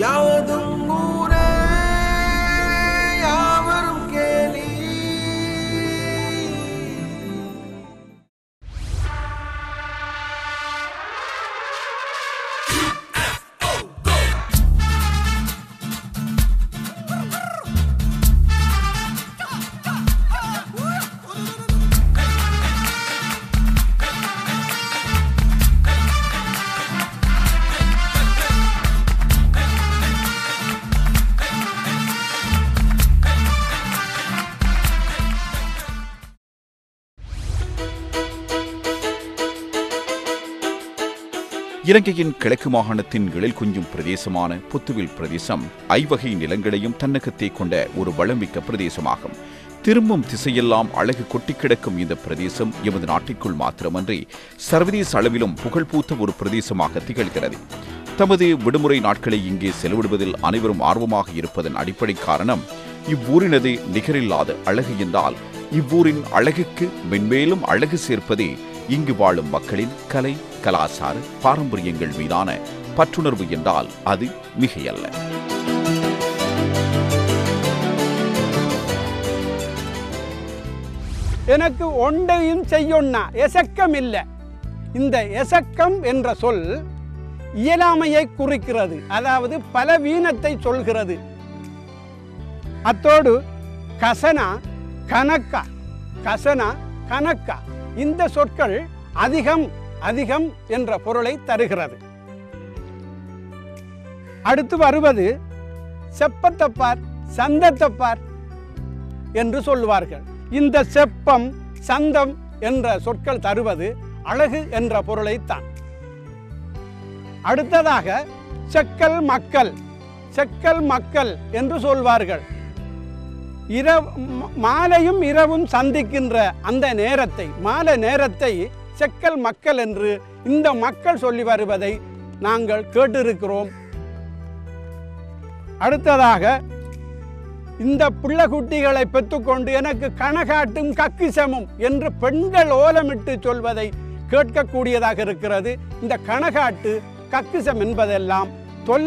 யாவதும் ஊரே யாவரும் கேலி இலங்கையின் கிழக்கு மாகாணத்தின் எழில் கொஞ்சும் பிரதேசமான புத்துவில் பிரதேசம் ஐவகை நிலங்களையும் தன்னகத்தே கொண்ட ஒரு வளமிக்க பிரதேசமாகும் திரும்பும் திசையெல்லாம் அழகு கொட்டிக் கிடக்கும் இந்த பிரதேசம் எமது நாட்டிற்குள் மாத்திரமன்றி சர்வதேச அளவிலும் புகழ்பூத்த ஒரு பிரதேசமாக திகழ்கிறது தமது விடுமுறை நாட்களை இங்கே செலவிடுவதில் அனைவரும் ஆர்வமாக இருப்பதன் அடிப்படை காரணம் இவ்வூரினது நிகரில்லாத அழகு என்றால் இவ்வூரின் அழகுக்கு மென்மேலும் அழகு சேர்ப்பதே இங்கு வாழும் மக்களின் கலை கலாச்சார பாரம்பரியங்கள் மீதான பற்றுணர்வு என்றால் அது மிகையல்ல எனக்கு ஒன்றையும் செய்யொன்னா எசக்கம் இல்லை இந்த எசக்கம் என்ற சொல் இயலாமையை குறிக்கிறது அதாவது பலவீனத்தை சொல்கிறது அத்தோடு கசனா கணக்கா கசனா கணக்கா இந்த சொற்கள் அதிகம் அதிகம் என்ற பொருளை தருகிறது அடுத்து வருவது செப்பத்தப்பார் சந்தத்தப்பார் என்று சொல்லுவார்கள் இந்த செப்பம் சந்தம் என்ற சொற்கள் தருவது அழகு என்ற பொருளைத்தான் அடுத்ததாக செக்கல் மக்கள் செக்கல் மக்கள் என்று சொல்வார்கள் இரவு ம- மாலையும் இரவும் சந்திக்கின்ற அந்த நேரத்தை மாலை நேரத்தை செக்கல் மக்கள் என்று இந்த மக்கள் சொல்லி வருவதை நாங்கள் கேட்டிருக்கிறோம் அடுத்ததாக இந்த பிள்ளைக்குட்டிகளை பெற்றுக்கொண்டு எனக்கு கணக்காட்டும் கக்கிசமும் என்று பெண்கள் ஓலமிட்டு சொல்வதை கேட்கக்கூடியதாக இருக்கிறது இந்த கணக்காட்டு கக்கிசம் என்பதெல்லாம் தொல்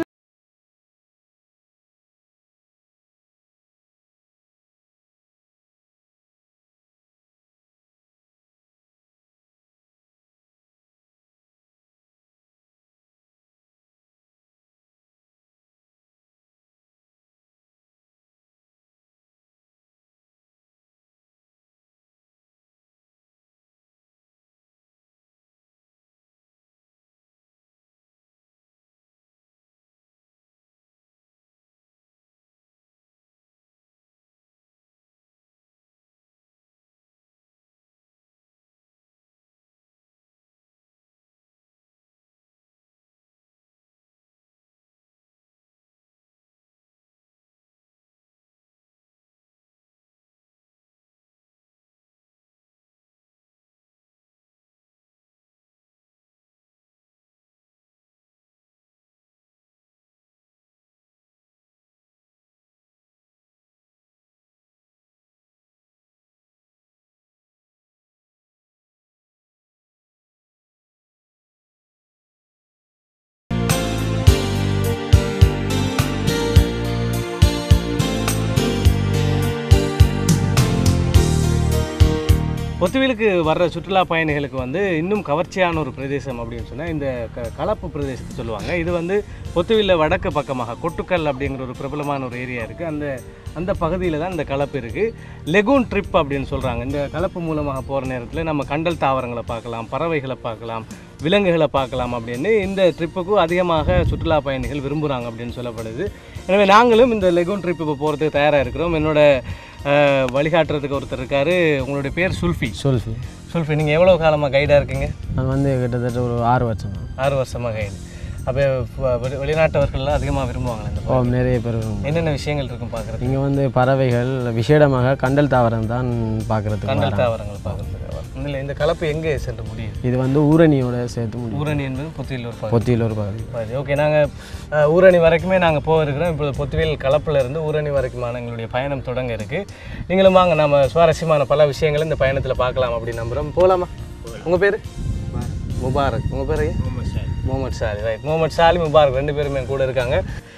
பொத்துவிலுக்கு வர்ற சுற்றுலா பயணிகளுக்கு வந்து இன்னும் கவர்ச்சியான ஒரு பிரதேசம் அப்படின்னு சொன்னால் இந்த க கலப்பு பிரதேசத்தை சொல்லுவாங்க இது வந்து பொத்துவிலில் வடக்கு பக்கமாக கொட்டுக்கல் அப்படிங்கிற ஒரு பிரபலமான ஒரு ஏரியா இருக்குது அந்த அந்த பகுதியில் தான் இந்த கலப்பு இருக்குது லெகூன் ட்ரிப் அப்படின்னு சொல்கிறாங்க இந்த கலப்பு மூலமாக போகிற நேரத்தில் நம்ம கண்டல் தாவரங்களை பார்க்கலாம் பறவைகளை பார்க்கலாம் விலங்குகளை பார்க்கலாம் அப்படின்னு இந்த ட்ரிப்புக்கும் அதிகமாக சுற்றுலா பயணிகள் விரும்புகிறாங்க அப்படின்னு சொல்லப்படுது எனவே நாங்களும் இந்த லெகூன் ட்ரிப் இப்போ போகிறதுக்கு தயாராக இருக்கிறோம் என்னோட அஹ், வழிகாட்டுறதுக்கு ஒருத்தர் இருக்காரு உங்களுடைய பேர் சுல்ஃபி சொல்ஃபி சுல்ஃபி நீங்கள் எவ்வளோ காலமாக கைடாக இருக்கீங்க நான் வந்து கிட்டத்தட்ட ஒரு ஆறு வருஷம் தான். ஆறு வருஷமாக கைடு அப்போ வெளி- வெளிநாட்டவர்கள்லாம் அதிகமாக விரும்புவாங்களே இந்த ஓ நிறைய பேர் விரும்புவாங்க. என்னென்ன விஷயங்கள் இருக்கும் பார்க்குறது இங்கே வந்து பறவைகள் விசேடமாக கண்டல் தாவரம் தான் பார்க்குறதுக்கு கண்டல் வராங்க. தாவரங்கள் பார்க்குறதுக்கு இல்லை இந்த கலப்பு எங்கே சென்று முடியுது இது வந்து ஊரணியோட சேர்த்து முடியும் ஊரணி என்பது புத்தியில் ஒரு பகுதி பொத்தியில் ஒரு பகுதி சரி ஓகே நாங்கள் ஊரணி வரைக்குமே நாங்கள் போக இருக்கிறோம் இப்போ பொத்துவேல் கலப்பில் இருந்து ஊரணி வரைக்குமான எங்களுடைய பயணம் தொடங்க இருக்குது நீங்களும் வாங்க நம்ம சுவாரஸ்யமான பல விஷயங்களை இந்த பயணத்தில் பார்க்கலாம் அப்படின்னு நம்புகிறோம் போகலாமா உங்கள் பேர் முபாரக் உங்கள் பேர் ஐயா முகமது ஷாலி ரைட் முகமது ஷாலி முபாரக் ரெண்டு பேருமே என் கூட இருக்காங்க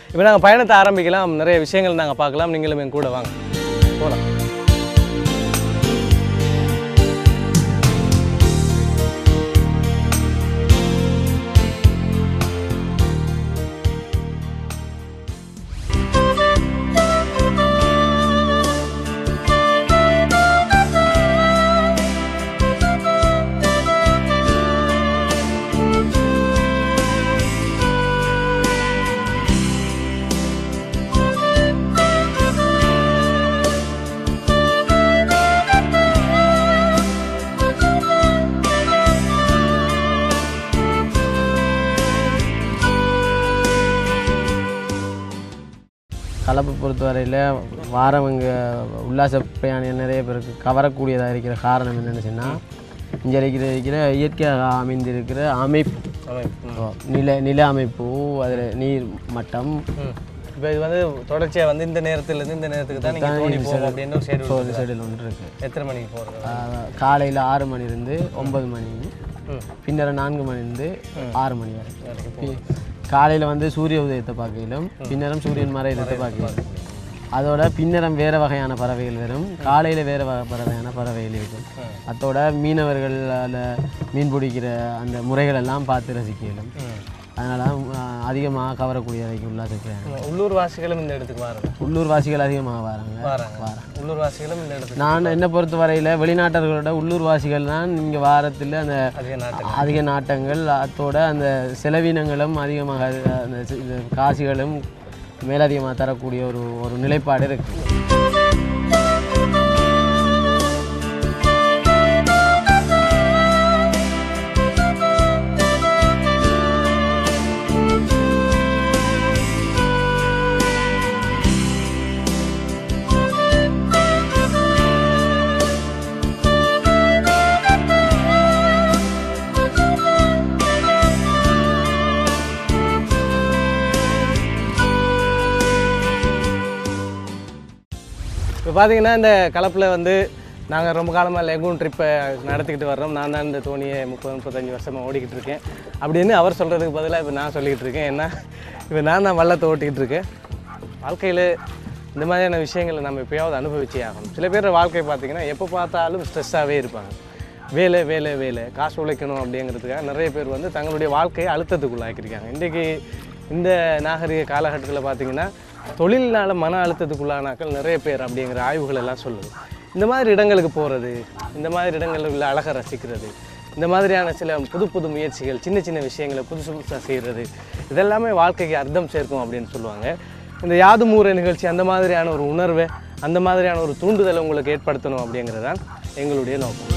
இப்போ நாங்கள் பயணத்தை ஆரம்பிக்கலாம் நிறைய விஷயங்கள் நாங்கள் பார்க்கலாம் நீங்களும் என் கூட வாங்க போகலாம் கலப்பு பொறுத்தவரையில் வாரவங்க உல்லாச பிரயாணிகள் நிறைய பேருக்கு கவரக்கூடியதாக இருக்கிற காரணம் என்னென்னு சொன்னால் இங்கே இருக்கிற இருக்கிற இயற்கையாக அமைந்திருக்கிற அமைப்பு ஓ, நில நில அமைப்பு அதில் நீர் மட்டம் இப்போ இது வந்து தொடர்ச்சியாக வந்து இந்த நேரத்துலேருந்து இந்த நேரத்துக்கு தான் நீங்கள் தோணி போகும் அப்படின்னு ஒரு ஸோ ஷெடியூல் ஒரு சைடில் ஒன்று இருக்குது எத்தனை மணிக்கு போகிறது காலையில் ஆறு மணிலேருந்து ஒன்பது மணி பின்னர் நான்கு மணிலேருந்து ஆறு மணி வரை காலையில் வந்து சூரிய உதயத்தை பார்க்கையிலும் பின்னரும் சூரியன் மறையிலத்தை பார்க்கையிலும் அதோட பின்னரம் வேறு வகையான பறவைகள் வரும் காலையில் வேறு வகை பறவையான பறவைகள் இருக்கும் அதோட மீனவர்கள் அதில் மீன் பிடிக்கிற அந்த முறைகள் எல்லாம் பார்த்து ரசிக்க இயலும் அதனால் அதிகமாக கவரக்கூடிய வரைக்கும் உல்லாச பிரயாணம் உள்ளூர் வாசிகளும் இந்த இடத்துக்கு வராங்க உள்ளூர் வாசிகள் அதிகமாக வராங்க வராங்க உள்ளூர் வாசிகளும் இந்த இடத்துக்கு நான் என்னை பொறுத்த வரையில் வெளிநாட்டர்களோட உள்ளூர் வாசிகள் தான் இங்கே வாரத்தில் அந்த அதிக நாட்கள் அதிக நாட்டங்கள் அத்தோட அந்த செலவினங்களும் அதிகமாக அது- அந்த சி- இது காசுகளும் மேலதிகமாக தரக்கூடிய ஒரு ஒரு நிலைப்பாடு இருக்குது இப்போ பார்த்தீங்கன்னா இந்த கலப்பில் வந்து நாங்கள் ரொம்ப காலமாக லெகூன் ட்ரிப்பை நடத்திக்கிட்டு வர்றோம் நான் தான் இந்த தோணியை முப்பது முப்பத்தஞ்சு வருஷமாக ஓடிக்கிட்டு இருக்கேன் அப்படின்னு அவர் சொல்கிறதுக்கு பதிலாக இப்போ நான் சொல்லிக்கிட்டு இருக்கேன் ஏன்னா இப்போ நான் தான் வள்ளத்தை ஓட்டிக்கிட்டு இருக்கேன் வாழ்க்கையில் இந்த மாதிரியான விஷயங்களை நம்ம எப்பயாவது அனுபவிச்சே ஆகணும் சில பேர் வாழ்க்கை பார்த்தீங்கன்னா எப்போ பார்த்தாலும் ஸ்ட்ரெஸ்ஸாகவே இருப்பாங்க வேலை வேலை வேலை காசு உழைக்கணும் அப்படிங்கிறதுக்காக நிறைய பேர் வந்து தங்களுடைய வாழ்க்கையை அழுத்தத்துக்குள்ளாக்கியிருக்காங்க இன்றைக்கி இந்த நாகரிக காலகட்டத்தில் பார்த்தீங்கன்னா தொழில்னால மன அழுத்தத்துக்குள்ளானாக்கள் நிறைய பேர் அப்படிங்கிற ஆய்வுகள் எல்லாம் சொல்லுது இந்த மாதிரி இடங்களுக்கு போகிறது இந்த மாதிரி இடங்களில் உள்ள அழகை ரசிக்கிறது இந்த மாதிரியான சில புது புது முயற்சிகள் சின்ன சின்ன விஷயங்களை புதுசு புதுசாக செய்கிறது இதெல்லாமே வாழ்க்கைக்கு அர்த்தம் சேர்க்கும் அப்படின்னு சொல்லுவாங்க இந்த யாது மூற நிகழ்ச்சி அந்த மாதிரியான ஒரு உணர்வை அந்த மாதிரியான ஒரு தூண்டுதலை உங்களுக்கு ஏற்படுத்தணும் அப்படிங்கிறது தான் எங்களுடைய நோக்கம்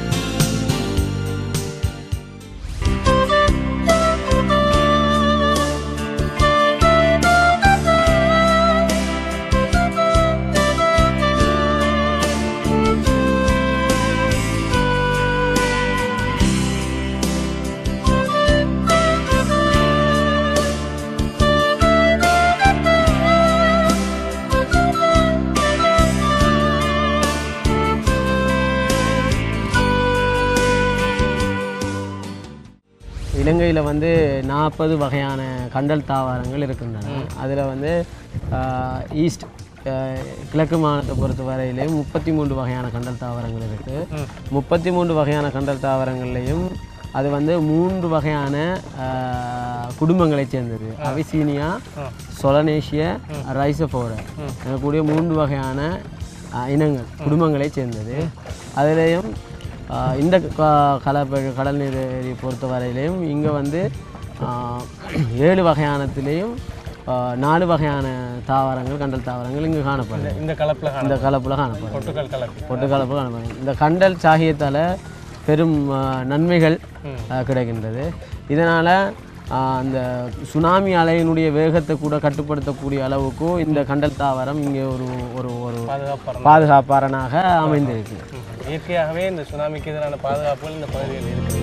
இலங்கையில் வந்து நாற்பது வகையான கண்டல் தாவரங்கள் இருக்கின்றன அதில் வந்து ஆஹ், ஈஸ்ட் ஆஹ், கிழக்கு மாநிலத்தை பொறுத்த வரையிலையும் முப்பத்தி மூன்று வகையான கண்டல் தாவரங்கள் இருக்குது முப்பத்தி மூன்று வகையான கண்டல் தாவரங்கள்லையும் அது வந்து மூன்று வகையான ஆஹ், குடும்பங்களைச் சேர்ந்தது அவிசீனியா சொலனேஷிய ரைசபோரா கூடிய மூன்று வகையான ஆஹ், இனங்கள் குடும்பங்களைச் சேர்ந்தது அதிலேயும் ஆஹ் இந்த க- கலப்பை கடல் நீர் பொறுத்த வரையிலையும் இங்கே வந்து ஆஹ் ஏழு வகையானத்திலேயும் ஆஹ் நாலு வகையான தாவரங்கள் கண்டல் தாவரங்கள் இங்கே காணப்படுது இந்த கலப்பில் இந்த கலப்பில் காணப்படுது பொட்டுக்கள் கலப்பு பொட்டு கலப்பு காணப்படுது இந்த கண்டல் சாகியத்தால் பெரும் ஆஹ் நன்மைகள் ஆஹ் கிடைக்கின்றது இதனால் அந்த சுனாமி அலையினுடைய வேகத்தை கூட கட்டுப்படுத்தக்கூடிய அளவுக்கு இந்த கண்டல் தாவரம் இங்கே ஒரு ஒரு ஒரு பாதுகாப்பு பாதுகாப்பாரனாக அமைந்திருக்கு இயற்கையாகவே இந்த சுனாமிக்கு எதிரான பாதுகாப்புகள் இந்த பகுதியில் இருக்குது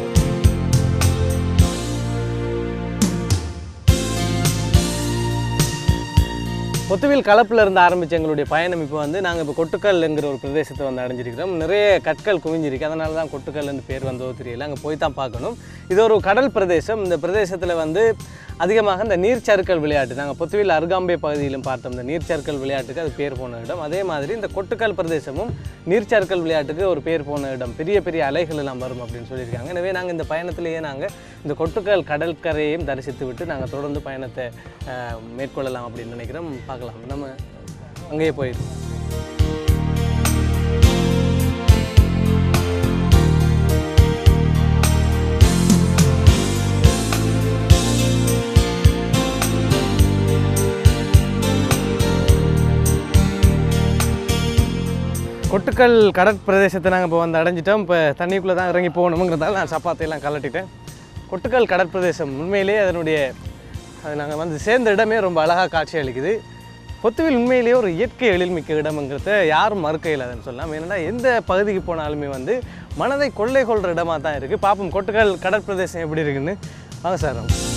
பொத்துவில் கலப்பில் இருந்து ஆரம்பித்த எங்களுடைய பயணம் இப்போ வந்து நாங்கள் இப்போ கொட்டுக்கல்ங்கிற ஒரு பிரதேசத்தை வந்து அடைஞ்சிருக்கிறோம் நிறைய கற்கள் குவிஞ்சிருக்கு அதனால தான் கொட்டுக்கல்னு பேர் வந்ததோ தெரியல அங்கே போய் தான் பார்க்கணும் இது ஒரு கடல் பிரதேசம் இந்த பிரதேசத்தில் வந்து அதிகமாக இந்த நீர்ச்சறுக்கல் விளையாட்டு நாங்கள் பொத்துவில் அருகாம்பே பகுதியிலும் பார்த்தோம் இந்த நீர்ச்சறுக்கல் விளையாட்டுக்கு அது பேர் போன இடம் அதே மாதிரி இந்த கொட்டுக்கல் பிரதேசமும் நீர்ச்சறுக்கல் விளையாட்டுக்கு ஒரு பேர் போன இடம் பெரிய பெரிய அலைகள் எல்லாம் வரும் அப்படின்னு சொல்லியிருக்காங்க எனவே நாங்கள் இந்த பயணத்திலேயே நாங்கள் இந்த கொட்டுக்கல் கடற்கரையையும் தரிசித்து விட்டு நாங்கள் தொடர்ந்து பயணத்தை அஹ், மேற்கொள்ளலாம் அப்படின்னு நினைக்கிறோம் பார்க்கலாம் நம்ம அங்கேயே போயிடுவோம் கொட்டுக்கல் கடற்பிரதேசத்தை நாங்கள் இப்போ வந்து அடைஞ்சிட்டோம் இப்போ தண்ணிக்குள்ளே தான் இறங்கி போகணுங்கிறதால நான் சப்பாத்தையெல்லாம் கலட்டிட்டேன் கொட்டுக்கல் கடற்பிரதேசம் உண்மையிலேயே அதனுடைய அது நாங்கள் வந்து சேர்ந்த இடமே ரொம்ப அழகாக காட்சி அளிக்குது பொத்துவில் உண்மையிலேயே ஒரு இயற்கை எழில்மிக்க இடம்ங்கிறத யாரும் மறுக்க இல்லாதுன்னு சொல்லலாம் ஏன்னா எந்த பகுதிக்கு போனாலுமே வந்து மனதை கொள்ளை கொள்கிற இடமா தான் இருக்குது பார்ப்போம் கொட்டுக்கல் கடற்பிரதேசம் எப்படி இருக்குன்னு வாங்க சார்